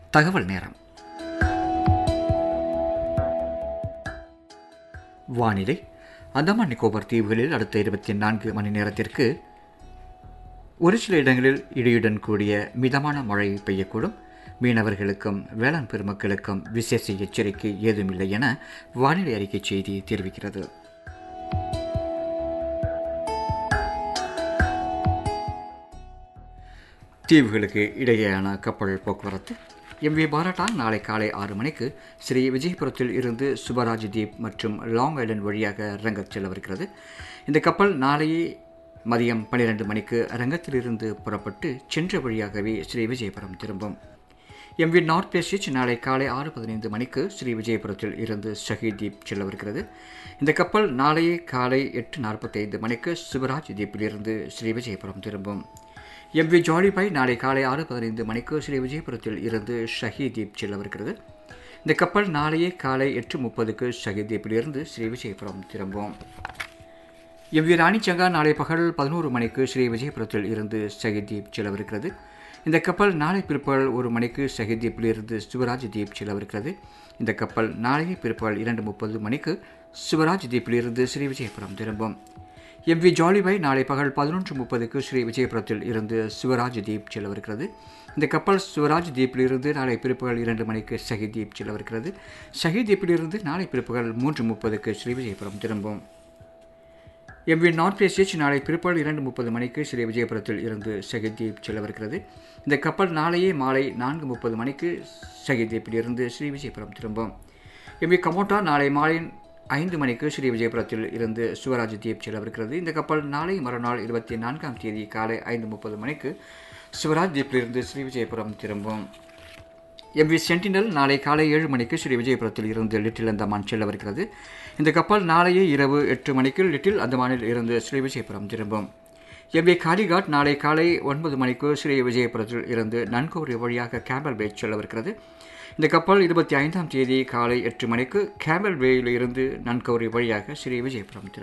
தகவல் நேரம் வானிலை அந்தமான் நிக்கோபார் தீவுகளில் அடுத்த இருபத்தி நான்கு மணி நேரத்திற்கு ஒரு சில இடங்களில் இடியுடன் கூடிய மிதமான மழை பெய்யக்கூடும் மீனவர்களுக்கும் வேளாண் பெருமக்களுக்கும் விசேஷ எச்சரிக்கை ஏதுமில்லை என வானிலை அறிக்கை செய்தி தெரிவிக்கிறது தீவுகளுக்கு இடையேயான கப்பல் போக்குவரத்து எம்வி பாராட்டா நாளை காலை ஆறு மணிக்கு ஸ்ரீ விஜயபுரத்தில் இருந்து சுபராஜ் தீப் மற்றும் லாங் ஐலண்ட் வழியாக ரங்கத் செல்லவிருக்கிறது இந்த கப்பல் நாளையே மதியம் பன்னிரண்டு மணிக்கு ரங்கத்திலிருந்து புறப்பட்டு சென்ற வழியாகவே ஸ்ரீ விஜயபுரம் திரும்பும் எம்வி நார்த் பேசிச் நாளை காலை ஆறு பதினைந்து மணிக்கு ஸ்ரீ விஜயபுரத்தில் இருந்து ஷஹீத் தீப் செல்லவிருக்கிறது இந்த கப்பல் நாளையே காலை எட்டு நாற்பத்தைந்து மணிக்கு சிவராஜ் தீப்பிலிருந்து ஸ்ரீ விஜயபுரம் திரும்பும் எம்வி ஜாலிபாய் நாளை காலை ஆறு பதினைந்து மணிக்கு ஸ்ரீ விஜயபுரத்தில் இருந்து ஷஹீத் தீப் செல்லவிருக்கிறது இந்த கப்பல் நாளையே காலை எட்டு முப்பதுக்கு ஷஹீத் தீப்பிலிருந்து ஸ்ரீ விஜயபுரம் திரும்பும் எவ்வி ராணிச்சங்கா நாளை பகல் பதினோரு மணிக்கு ஸ்ரீ விஜயபுரத்தில் இருந்து ஷஹீத் தீப் செல்லவிருக்கிறது இந்த கப்பல் நாளை பிற்பகல் ஒரு மணிக்கு ஷஹீத் தீப்பிலிருந்து சிவராஜ் தீப் செல்லவிருக்கிறது இந்த கப்பல் நாளைய பிற்பகல் இரண்டு முப்பது மணிக்கு சிவராஜ் தீப்பிலிருந்து ஸ்ரீ விஜயபுரம் திரும்பும் எம்வி ஜாலிபாய் நாளை பகல் பதினொன்று முப்பதுக்கு ஸ்ரீ விஜயபுரத்தில் இருந்து சிவராஜ் தீப் செல்லவிருக்கிறது இந்த கப்பல் சிவராஜ் தீப்பிலிருந்து நாளை பிற்பகல் இரண்டு மணிக்கு ஷஹீத் தீப் செல்லவிருக்கிறது ஷஹீத் தீப்பிலிருந்து நாளை பிற்பகல் மூன்று முப்பதுக்கு ஸ்ரீ விஜயபுரம் திரும்பும் எம்வி நார்த் பேசியச் நாளை பிற்பகல் இரண்டு முப்பது மணிக்கு ஸ்ரீ விஜயபுரத்தில் இருந்து ஷஹீத் தீப் செல்லவிருக்கிறது இந்த கப்பல் நாளையே மாலை நான்கு முப்பது மணிக்கு ஷஹீத் தீப்பில் இருந்து ஸ்ரீ விஜயபுரம் திரும்பும் எம்வி கமோட்டா நாளை மாலை ஐந்து மணிக்கு ஸ்ரீ விஜயபுரத்தில் இருந்து சிவராஜ் தீப் செல்லவிருக்கிறது இந்த கப்பல் நாளை மறுநாள் இருபத்தி நான்காம் தேதி காலை ஐந்து முப்பது மணிக்கு சிவராஜ் தீப்பிலிருந்து ஸ்ரீ விஜயபுரம் திரும்பும் எம்வி சென்டினல் நாளை காலை ஏழு மணிக்கு ஸ்ரீ விஜயபுரத்தில் இருந்து லிட்டில் அந்தமான் செல்லவிருக்கிறது இந்த கப்பல் நாளையே இரவு எட்டு மணிக்கு லிட்டில் அந்தமானில் இருந்து ஸ்ரீ விஜயபுரம் திரும்பும் எம்வி காலிகாட் நாளை காலை ஒன்பது மணிக்கு ஸ்ரீ விஜயபுரத்தில் இருந்து நன்கோரி வழியாக கேம்பல் பே செல்லவிருக்கிறது இந்த கப்பல் இருபத்தி ஐந்தாம் தேதி காலை எட்டு மணிக்கு கேம்பல் வேயில் இருந்து நன்கோரி வழியாக ஸ்ரீ விஜயபுரம் திரும்பும்